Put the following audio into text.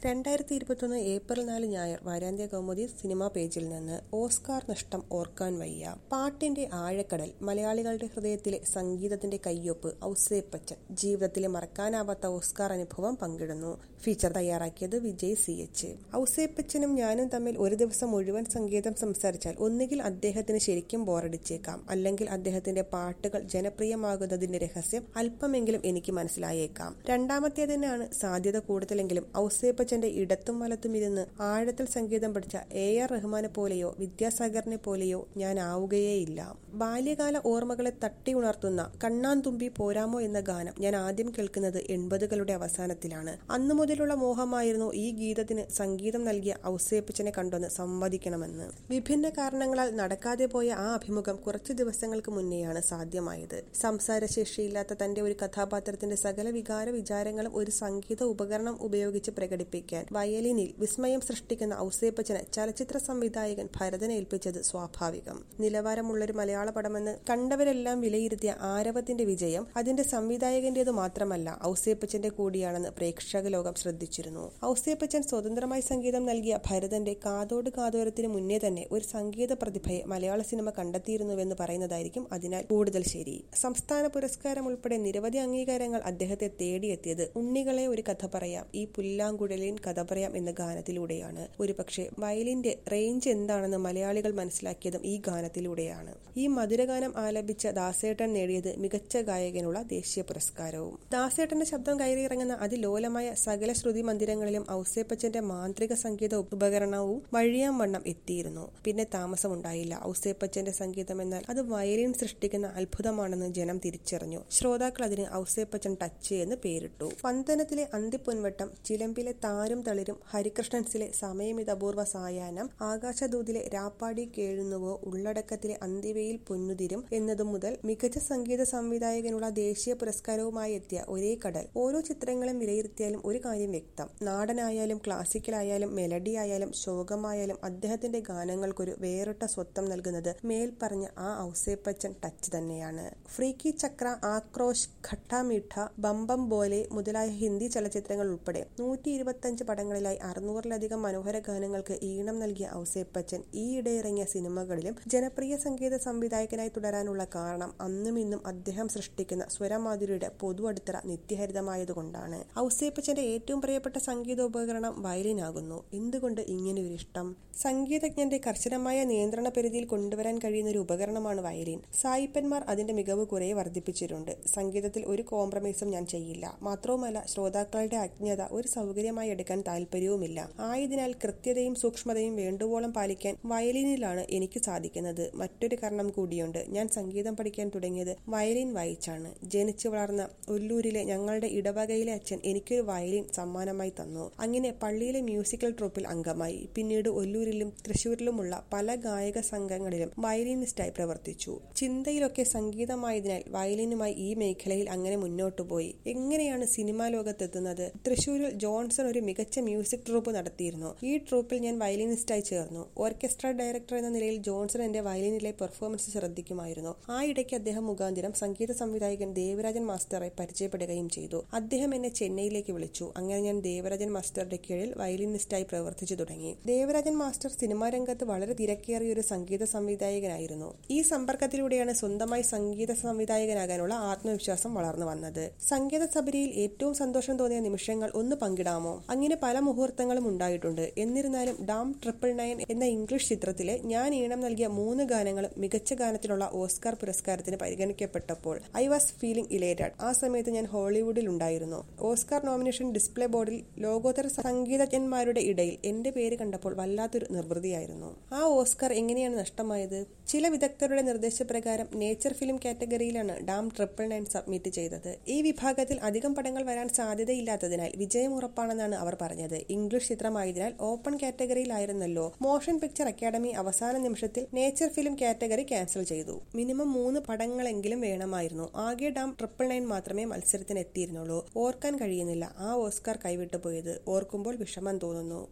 രണ്ടായിരത്തി ഇരുപത്തൊന്ന് ഏപ്രിൽ നാല് ഞായർ വാരാന്ത്യ കൗമുദി സിനിമാ പേജിൽ നിന്ന് ഓസ്കാർ നഷ്ടം ഓർക്കാൻ വയ്യ പാട്ടിന്റെ ആഴക്കടൽ മലയാളികളുടെ ഹൃദയത്തിലെ സംഗീതത്തിന്റെ കയ്യൊപ്പ് ഔസേപ്പച്ചൻ ജീവിതത്തിലെ മറക്കാനാവാത്ത ഓസ്കാർ അനുഭവം പങ്കിടുന്നു ഫീച്ചർ തയ്യാറാക്കിയത് വിജയ് സി എച്ച് ഔസേപ്പച്ചനും ഞാനും തമ്മിൽ ഒരു ദിവസം മുഴുവൻ സംഗീതം സംസാരിച്ചാൽ ഒന്നുകിൽ അദ്ദേഹത്തിന് ശരിക്കും ബോറടിച്ചേക്കാം അല്ലെങ്കിൽ അദ്ദേഹത്തിന്റെ പാട്ടുകൾ ജനപ്രിയമാകുന്നതിന്റെ രഹസ്യം അല്പമെങ്കിലും എനിക്ക് മനസ്സിലായേക്കാം രണ്ടാമത്തേതിനാണ് സാധ്യത കൂടുതലെങ്കിലും ഔസേപ്പച്ചന്റെ ഇടത്തും വലത്തും ഇരുന്ന് ആഴത്തിൽ സംഗീതം പഠിച്ച എ ആർ റഹ്മാനെ പോലെയോ വിദ്യാസാഗറിനെ പോലെയോ ഞാൻ ആവുകയേയില്ല ബാല്യകാല ഓർമ്മകളെ തട്ടി ഉണർത്തുന്ന കണ്ണാന്തുമ്പി പോരാമോ എന്ന ഗാനം ഞാൻ ആദ്യം കേൾക്കുന്നത് എൺപതുകളുടെ അവസാനത്തിലാണ് അന്നു മുതലുള്ള മോഹമായിരുന്നു ഈ ഗീതത്തിന് സംഗീതം നൽകിയ ഔസേപ്പച്ചനെ കണ്ടൊന്ന് സംവദിക്കണമെന്ന് വിഭിന്ന കാരണങ്ങളാൽ നടക്കാതെ പോയ ആ അഭിമുഖം കുറച്ചു ദിവസങ്ങൾക്ക് മുന്നെയാണ് സാധ്യമായത് സംസാരശേഷിയില്ലാത്ത തന്റെ ഒരു കഥാപാത്രത്തിന്റെ സകല വികാര വിചാരങ്ങളും ഒരു സംഗീത ഉപകരണം ഉപയോഗിച്ച് പ്രകടിപ്പിക്കാൻ വയലിനിൽ വിസ്മയം സൃഷ്ടിക്കുന്ന ഔസേപ്പച്ചന് ചലച്ചിത്ര സംവിധായകൻ ഭരതനെ ഏൽപ്പിച്ചത് സ്വാഭാവികം നിലവാരമുള്ളൊരു മലയാള പടമെന്ന് കണ്ടവരെല്ലാം വിലയിരുത്തിയ ആരവത്തിന്റെ വിജയം അതിന്റെ സംവിധായകന്റേതു മാത്രമല്ല ഔസേപ്പച്ചന്റെ കൂടിയാണെന്ന് പ്രേക്ഷക ലോകം ശ്രദ്ധിച്ചിരുന്നു ഔസേപ്പച്ചൻ സ്വതന്ത്രമായി സംഗീതം നൽകിയ ഭരതന്റെ കാതോട് കാതോരത്തിന് മുന്നേ തന്നെ ഒരു സംഗീത പ്രതിഭയെ മലയാള സിനിമ കണ്ടെത്തിയിരുന്നുവെന്ന് പറയുന്നതായിരിക്കും അതിനാൽ കൂടുതൽ ശരി സംസ്ഥാന പുരസ്കാരം ഉൾപ്പെടെ നിരവധി അംഗീകാരങ്ങൾ അദ്ദേഹത്തെ തേടിയെത്തിയത് ഉണ്ണികളെ ഒരു കഥ പറയാം ഈ പുല്ലാങ്കുഴലിൻ കഥ പറയാം എന്ന ഗാനത്തിലൂടെയാണ് ഒരുപക്ഷെ വയലിന്റെ റേഞ്ച് എന്താണെന്ന് മലയാളികൾ മനസ്സിലാക്കിയതും ഈ ഗാനത്തിലൂടെയാണ് ഈ മധുരഗാനം ആലപിച്ച ദാസേട്ടൻ നേടിയത് മികച്ച ഗായകനുള്ള ദേശീയ പുരസ്കാരവും ദാസേട്ടന്റെ ശബ്ദം കയറിയിറങ്ങുന്ന അതിലോലമായ സകല ശ്രുതി മന്ദിരങ്ങളിലും ഔസേപ്പച്ചന്റെ മാന്ത്രിക സംഗീത ഉപകരണവും വഴിയാം വണ്ണം എത്തിയിരുന്നു പിന്നെ താമസമുണ്ടായില്ല ഔസേപ്പച്ചന്റെ സംഗീതം എന്നാൽ അത് വയലിൻ സൃഷ്ടിക്കുന്ന അത്ഭുതമാണെന്ന് ജനം തിരിച്ചറിഞ്ഞു ശ്രോതാക്കൾ അതിന് ഔസേപ്പച്ചൻ ടച്ച് എന്ന് പേരിട്ടു വന്ദനത്തിലെ അന്തിപ്പൊൻവട്ടം ചിലമ്പിലെ താരും തളിരും ഹരികൃഷ്ണൻസിലെ സമയമിത് അപൂർവ സായാഹ്നം ആകാശദൂതിലെ രാപ്പാടി കേഴുന്നുവോ ഉള്ളടക്കത്തിലെ അന്തിവയിൽ പൊന്നുതിരും എന്നതു മുതൽ മികച്ച സംഗീത സംവിധായകനുള്ള ദേശീയ പുരസ്കാരവുമായി എത്തിയ ഒരേ കടൽ ഓരോ ചിത്രങ്ങളും വിലയിരുത്തിയാലും ഒരു കാര്യം വ്യക്തം നാടനായാലും ക്ലാസിക്കലായാലും മെലഡി ആയാലും ശോകമായാലും അദ്ദേഹത്തിന്റെ ഗാനങ്ങൾക്കൊരു വേറിട്ട സ്വത്വം നൽകുന്നത് മേൽപ്പറഞ്ഞ ആ ഔസേപ്പച്ചൻ ടച്ച് തന്നെയാണ് ഫ്രീക്കി ചക്ര ആക്രോശ് ഖട്ടാ മീഠ ബംബം ബോലെ മുതലായ ഹിന്ദി ചലച്ചിത്രങ്ങൾ ഉൾപ്പെടെ നൂറ്റി ഇരുപത്തഞ്ച് പടങ്ങളിലായി അറുന്നൂറിലധികം മനോഹര ഗാനങ്ങൾക്ക് ഈണം നൽകിയ ഔസേപ്പച്ചൻ ഈയിടെ ഇറങ്ങിയ സിനിമകളിലും ജനപ്രിയ സംഗീത സംവിധായകനായി തുടരാനുള്ള കാരണം അന്നും ഇന്നും അദ്ദേഹം സൃഷ്ടിക്കുന്ന സ്വരമാധുരിയുടെ പൊതു അടിത്തറ നിത്യഹരിതമായതുകൊണ്ടാണ് ഔസേപ്പച്ചന്റെ ഏറ്റവും പ്രിയപ്പെട്ട സംഗീതോപകരണം വയലിനാകുന്നു എന്തുകൊണ്ട് ഇങ്ങനെയൊരു ഇഷ്ടം സംഗീതജ്ഞന്റെ കർശനമായ നിയന്ത്രണ പരിധിയിൽ കൊണ്ടുവരാൻ കഴിയുന്ന ഒരു ഉപകരണമാണ് വയലിൻ സായിപ്പന്മാർ അതിന്റെ മികവ് കുറെ വർദ്ധിപ്പിച്ചിട്ടുണ്ട് സംഗീതത്തിൽ ഒരു കോംപ്രമൈസും ഞാൻ ചെയ്യില്ല മാത്രവുമല്ല ശ്രോതാക്കളുടെ അജ്ഞത ഒരു സൗകര്യമായി എടുക്കാൻ താല്പര്യവുമില്ല ആയതിനാൽ കൃത്യതയും സൂക്ഷ്മതയും വേണ്ടുവോളം പാലിക്കാൻ വയലിനിലാണ് എനിക്ക് സാധിക്കുന്നത് മറ്റൊരു കാരണം കൂടിയുണ്ട് ഞാൻ സംഗീതം പഠിക്കാൻ തുടങ്ങിയത് വയലിൻ വായിച്ചാണ് ജനിച്ചു വളർന്ന ഒല്ലൂരിലെ ഞങ്ങളുടെ ഇടവകയിലെ അച്ഛൻ എനിക്കൊരു വയലിൻ സമ്മാനമായി തന്നു അങ്ങനെ പള്ളിയിലെ മ്യൂസിക്കൽ ട്രൂപ്പിൽ അംഗമായി പിന്നീട് ഒല്ലൂരിലും തൃശൂരിലുമുള്ള പല ഗായക സംഘങ്ങളിലും വയലിനിസ്റ്റായി പ്രവർത്തിച്ചു ചിന്തയിലൊക്കെ സംഗീതമായതിനാൽ വയലിനുമായി ഈ മേഖലയിൽ അങ്ങനെ മുന്നോട്ടു പോയി എങ്ങനെയാണ് സിനിമാ ലോകത്തെത്തുന്നത് തൃശൂരിൽ ജോൺസൺ ഒരു മികച്ച മ്യൂസിക് ട്രൂപ്പ് നടത്തിയിരുന്നു ഈ ട്രൂപ്പിൽ ഞാൻ വയലിനിസ്റ്റായി ചേർന്നു ഓർക്കസ്ട്ര ഡയറക്ടർ എന്ന നിലയിൽ ജോൺസൺ എന്റെ വയലിനിലെ പെർഫോമൻസ് ശ്രദ്ധിക്കുമായിരുന്നു ആ ഇടയ്ക്ക് അദ്ദേഹം മുഖാന്തിരം സംഗീത സംവിധായകൻ ദേവരാജൻ മാസ്റ്ററെ പരിചയപ്പെടുകയും ചെയ്തു അദ്ദേഹം എന്നെ ചെന്നൈയിലേക്ക് വിളിച്ചു അങ്ങനെ ഞാൻ ദേവരാജൻ മാസ്റ്ററുടെ കീഴിൽ വയലിനിസ്റ്റായി പ്രവർത്തിച്ചു തുടങ്ങി ദേവരാജൻ മാസ്റ്റർ സിനിമാ രംഗത്ത് വളരെ തിരക്കേറിയ ഒരു സംഗീത സംവിധായകനായിരുന്നു ഈ സമ്പർക്കത്തിലൂടെയാണ് സ്വന്തമായി സംഗീത സംവിധായകനാകാനുള്ള ആത്മവിശ്വാസം വളർന്നു വന്നത് സംഗീത സബരിയിൽ ഏറ്റവും സന്തോഷം തോന്നിയ നിമിഷങ്ങൾ ഒന്ന് പങ്കിടാമോ അങ്ങനെ പല മുഹൂർത്തങ്ങളും ഉണ്ടായിട്ടുണ്ട് എന്നിരുന്നാലും ഡാം ട്രിപ്പിൾ നയൻ എന്ന ഇംഗ്ലീഷ് ചിത്രത്തിലെ ഞാൻ ഈണം നൽകിയ മൂന്ന് ഗാനങ്ങളും മികച്ച ഗാനത്തിനുള്ള ഓസ്കാർ പുരസ്കാരത്തിന് പരിഗണിക്കപ്പെട്ടപ്പോൾ ഐ വാസ് ഫീലിംഗ് ഇലേറ്റഡ് ആ സമയത്ത് ഞാൻ ഹോളിവുഡിൽ ഉണ്ടായിരുന്നു ഓസ്കാർ നോമിനേഷൻ ഡിസ്പ്ലേ ബോർഡിൽ ലോകോത്തര സംഗീതജ്ഞന്മാരുടെ ഇടയിൽ എന്റെ പേര് കണ്ടപ്പോൾ വല്ലാത്തൊരു നിർവൃതിയായിരുന്നു ആ ഓസ്കാർ എങ്ങനെയാണ് നഷ്ടമായത് ചില വിദഗ്ധരുടെ നിർദ്ദേശപ്രകാരം നേച്ചർ ഫിലിം കാറ്റഗറിയിലാണ് ഡാം ട്രിപ്പിൾ നയൻ സബ്മിറ്റ് ചെയ്തത് ഈ വിഭാഗത്തിൽ അധികം പടങ്ങൾ വരാൻ സാധ്യതയില്ലാത്തതിനാൽ വിജയം ഉറപ്പാണെന്നാണ് അവർ പറഞ്ഞത് ഇംഗ്ലീഷ് ചിത്രമായതിനാൽ ഓപ്പൺ കാറ്റഗറിയിലായിരുന്നല്ലോ മോഷൻ പിക്ചർ അക്കാദമി അവസാന നിമിഷത്തിൽ നേച്ചർ ഫിലിം കാറ്റഗറി ക്യാൻസൽ ചെയ്തു മിനിമം മൂന്ന് പടങ്ങളെങ്കിലും വേണമായിരുന്നു ആകെ ഡാം ട്രിപ്പിൾ നയൻ മാത്രമേ മത്സരത്തിന് എത്തിയിരുന്നുള്ളൂ ഓർക്കാൻ കഴിയുന്നില്ല ആ ഓസ്കാർ കൈവിട്ടു പോയത് ഓർക്കുമ്പോൾ വിഷമം തോന്നുന്നു